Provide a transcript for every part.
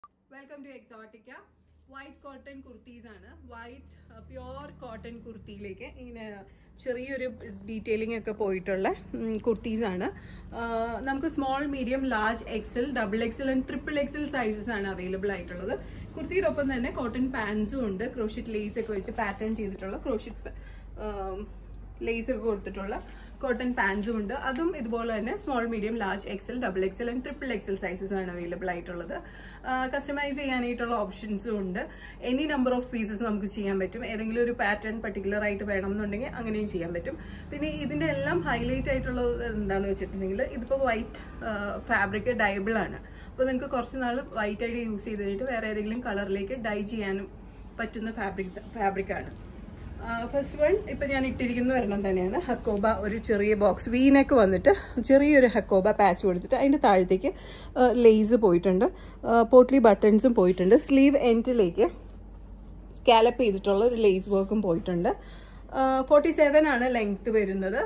welcome to Exotica white cotton kurtis ആണ് white pure cotton കുർത്തിയിലേക്ക് ഇങ്ങനെ ചെറിയൊരു ഡീറ്റെയിലിംഗ് ഒക്കെ പോയിട്ടുള്ള കുർത്തീസ് ആണ് ആ, നമുക്ക് small medium large XL double XL and triple XL sizes ആണ് അവൈലബിൾ ആയിട്ടുള്ളത് കുർത്തിയുടെ ഒപ്പം തന്നെ കോട്ടൺ പാൻസും ഉണ്ട് ക്രോഷിറ്റ് ലേസ് ഒക്കെ വെച്ച് പാറ്റേൺ ചെയ്തിട്ടുള്ള ക്രോഷിറ്റ് ലേസ് ഒക്കെ കൊടുത്തിട്ടുള്ള കോട്ടൺ പാൻസും ഉണ്ട് അതും ഇതുപോലെ തന്നെ small medium large XL double XL and triple XL sizes ആണ് അവൈലബിൾ ആയിട്ടുള്ളത് കസ്റ്റമൈസ് ചെയ്യാനായിട്ടുള്ള ഓപ്ഷൻസും ഉണ്ട് എനി നമ്പർ ഓഫ് പീസസ് നമുക്ക് ചെയ്യാൻ പറ്റും ഏതെങ്കിലും ഒരു പാറ്റേൺ പർട്ടിക്കുലർ ആയിട്ട് വേണം എന്നുണ്ടെങ്കിൽ അങ്ങനെയും ചെയ്യാൻ പറ്റും പിന്നെ ഇതിന്റെ എല്ലാം ഹൈലൈറ്റ് ആയിട്ടുള്ളത് എന്താന്ന് വെച്ചിട്ടുണ്ടെങ്കിൽ ഇതിപ്പോൾ വൈറ്റ് ഫാബ്രിക് ഡയബിൾ ആണ് അപ്പോൾ നിങ്ങൾക്ക് കുറച്ച് നാൾ വൈറ്റ് ആയിട്ട് യൂസ് ചെയ്ത് കഴിഞ്ഞിട്ട് വേറെ ഏതെങ്കിലും കളറിലേക്ക് ഡൈ ചെയ്യാനും പറ്റുന്ന ഫാബ്രിക് ഫാബ്രിക് ആണ് ഫസ്റ്റ് വൺ ഇപ്പം ഞാൻ ഇട്ടിരിക്കുന്ന ഒരെണ്ണം തന്നെയാണ് ഹക്കോബ ഒരു ചെറിയ ബോക്സ് വീനക്ക് വന്നിട്ട് ചെറിയൊരു ഹക്കോബ പാച്ച് കൊടുത്തിട്ട് അതിൻ്റെ താഴത്തേക്ക് ലേസ് പോയിട്ടുണ്ട് പോട്ട്ലി ബട്ടൺസും പോയിട്ടുണ്ട് സ്ലീവ് എൻഡിലേക്ക് സ്കാലപ്പ് ചെയ്തിട്ടുള്ള ഒരു ലേസ് വർക്കും പോയിട്ടുണ്ട് ഫോർട്ടി സെവൻ ആണ് ലെങ്ത് വരുന്നത്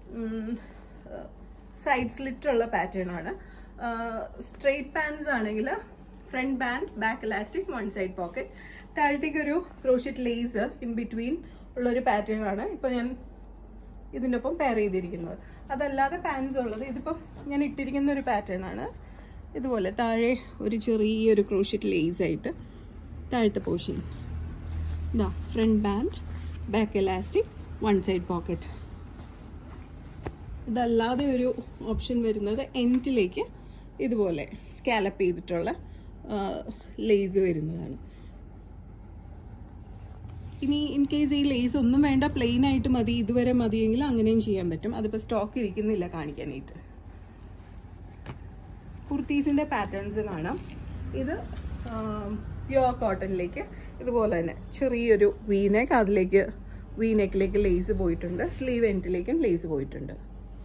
സൈഡ് സ്ലിറ്റ് ഉള്ള പാറ്റേൺ ആണ് സ്ട്രെയിറ്റ് പാൻസ് ആണെങ്കിൽ front band back elastic one side pocket താഴത്തേക്ക് ഒരു ക്രോഷ്യറ്റ് ലേസ് ഇൻ ബിറ്റ്വീൻ ഉള്ളൊരു പാറ്റേൺ ആണ് ഇപ്പൊ ഞാൻ ഇതിൻ്റെ ഒപ്പം പെയർ ചെയ്തിരിക്കുന്നത് അതല്ലാതെ പാൻസ് ഉള്ളത് ഇതിപ്പം ഞാൻ ഇട്ടിരിക്കുന്ന ഒരു പാറ്റേൺ ആണ് ഇതുപോലെ താഴെ ഒരു ചെറിയൊരു ക്രോഷ്യറ്റ് ലേസ് ആയിട്ട് താഴത്തെ പോർഷൻ ഇതാ front band back elastic one side pocket ഇതല്ലാതെ ഒരു ഓപ്ഷൻ വരുന്നത് എൻഡിലേക്ക് ഇതുപോലെ സ്കാലപ്പ് ചെയ്തിട്ടുള്ള ലേസ് വരുന്നതാണ് ഇനി ഇൻ കേസ് ഈ ലേസ് ഒന്നും വേണ്ട പ്ലെയിൻ ആയിട്ട് മതി ഇതുവരെ മതിയെങ്കിൽ അങ്ങനെയും ചെയ്യാൻ പറ്റും അതിപ്പോൾ സ്റ്റോക്ക് ഇരിക്കുന്നില്ല കാണിക്കാനായിട്ട് കുർത്തീസിൻ്റെ പാറ്റേൺസ് കാണാം ഇത് പ്യുവർ കോട്ടണിലേക്ക് ഇതുപോലെ തന്നെ ചെറിയൊരു വീനെക്ക് അതിലേക്ക് വീനെക്കിലേക്ക് ലേസ് പോയിട്ടുണ്ട് സ്ലീവ് എൻഡിലേക്കും ലേസ് പോയിട്ടുണ്ട്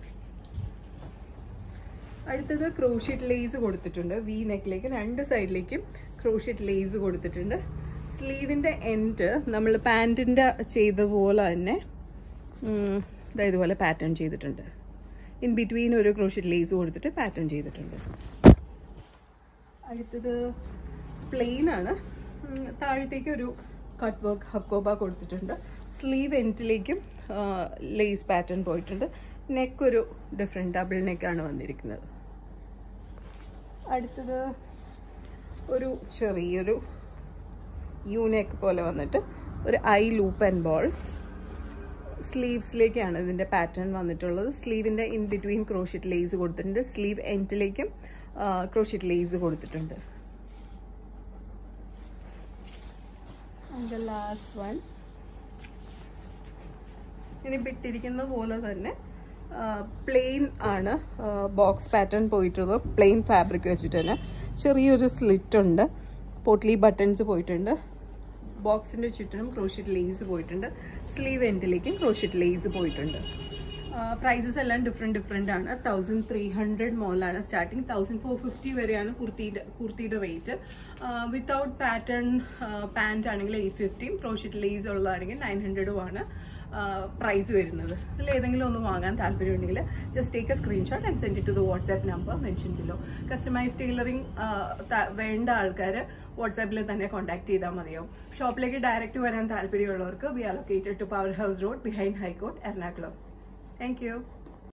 അടുത്തത് ക്രോഷ്യറ്റ് ലേസ് കൊടുത്തിട്ടുണ്ട് വി നെക്കിലേക്ക് രണ്ട് സൈഡിലേക്കും ക്രോഷ്യറ്റ് ലേസ് കൊടുത്തിട്ടുണ്ട് സ്ലീവിൻ്റെ എൻഡ് നമ്മൾ പാൻറ്റിൻ്റെ ചെയ്ത പോലെ തന്നെ ഉം, ദാ ഇതുപോലെ പാറ്റേൺ ചെയ്തിട്ടുണ്ട് ഇൻ ബിറ്റ്വീൻ ഒരു ക്രോഷ്യറ്റ് ലേസ് കൊടുത്തിട്ട് പാറ്റേൺ ചെയ്തിട്ടുണ്ട് അടുത്തത് പ്ലെയിൻ ആണ് ഉം, താഴത്തേക്ക് ഒരു കട്ട് വർക്ക് ഹക്കോബ കൊടുത്തിട്ടുണ്ട് സ്ലീവ് എൻഡിലേക്കും ലേസ് പാറ്റേൺ പോയിട്ടുണ്ട് നെക്ക് ഒരു ഡിഫറെൻറ്റ് ഡബിൾ നെക്കാണ് വന്നിരിക്കുന്നത് അടുത്തത് ഒരു ചെറിയൊരു യൂനെക്ക് പോലെ വന്നിട്ട് ഒരു ഐ ലൂപ്പ് ആൻഡ് ബോൾ സ്ലീവ്സിലേക്കാണ് ഇതിൻ്റെ പാറ്റേൺ വന്നിട്ടുള്ളത് സ്ലീവിൻ്റെ ഇൻ ബിറ്റ്വീൻ ക്രോഷ്യറ്റ് ലേസ് കൊടുത്തിട്ടുണ്ട് സ്ലീവ് എൻഡിലേക്കും ക്രോഷ്യറ്റ് ലേസ് കൊടുത്തിട്ടുണ്ട് ലാസ്റ്റ് വൺ ഇനി വിട്ടിരിക്കുന്ന പോലെ തന്നെ പ്ലെയിൻ ആണ് ബോക്സ് പാറ്റേൺ പോയിട്ടുള്ളത് പ്ലെയിൻ ഫാബ്രിക് വെച്ചിട്ട് തന്നെ ചെറിയൊരു സ്ലിറ്റ് ഉണ്ട് പോട്ട്ലി ബട്ടൺസ് പോയിട്ടുണ്ട് ബോക്സിൻ്റെ ചുറ്റിനും ക്രോഷ്യറ്റ് ലേസ് പോയിട്ടുണ്ട് സ്ലീവ് എൻഡിലേക്കും ക്രോഷ്യറ്റ് ലേസ് പോയിട്ടുണ്ട് പ്രൈസസ് എല്ലാം ഡിഫറെൻറ്റ് ഡിഫറെൻ്റ് ആണ് തൗസൻഡ് ത്രീ ഹൺഡ്രഡ് മുതലാണ് സ്റ്റാർട്ടിങ് തൗസൻഡ് ഫോർ ഫിഫ്റ്റി വരെയാണ് കുർത്തിയുടെ കുർത്തിയുടെ റേറ്റ് വിത്തൗട്ട് പാറ്റേൺ പാൻറ് ആണെങ്കിൽ എയ്റ്റ് ഫിഫ്റ്റിയും ക്രോഷ്യറ്റ് ലേസ് ഉള്ളതാണെങ്കിൽ നയൻ ഹൺഡ്രഡും ആണ് പ്രൈസ് വരുന്നത് അതിൽ ഏതെങ്കിലും ഒന്ന് വാങ്ങാൻ താല്പര്യമുണ്ടെങ്കിൽ just take a screenshot and send to the WhatsApp number mention below customise tailoring വേണ്ട ആൾക്കാർ വാട്സാപ്പിൽ തന്നെ കോൺടാക്ട് ചെയ്താൽ മതിയാവും ഷോപ്പിലേക്ക് ഡയറക്റ്റ് വരാൻ താല്പര്യമുള്ളവർക്ക് be allocated to power house road behind high court Ernakulam thank U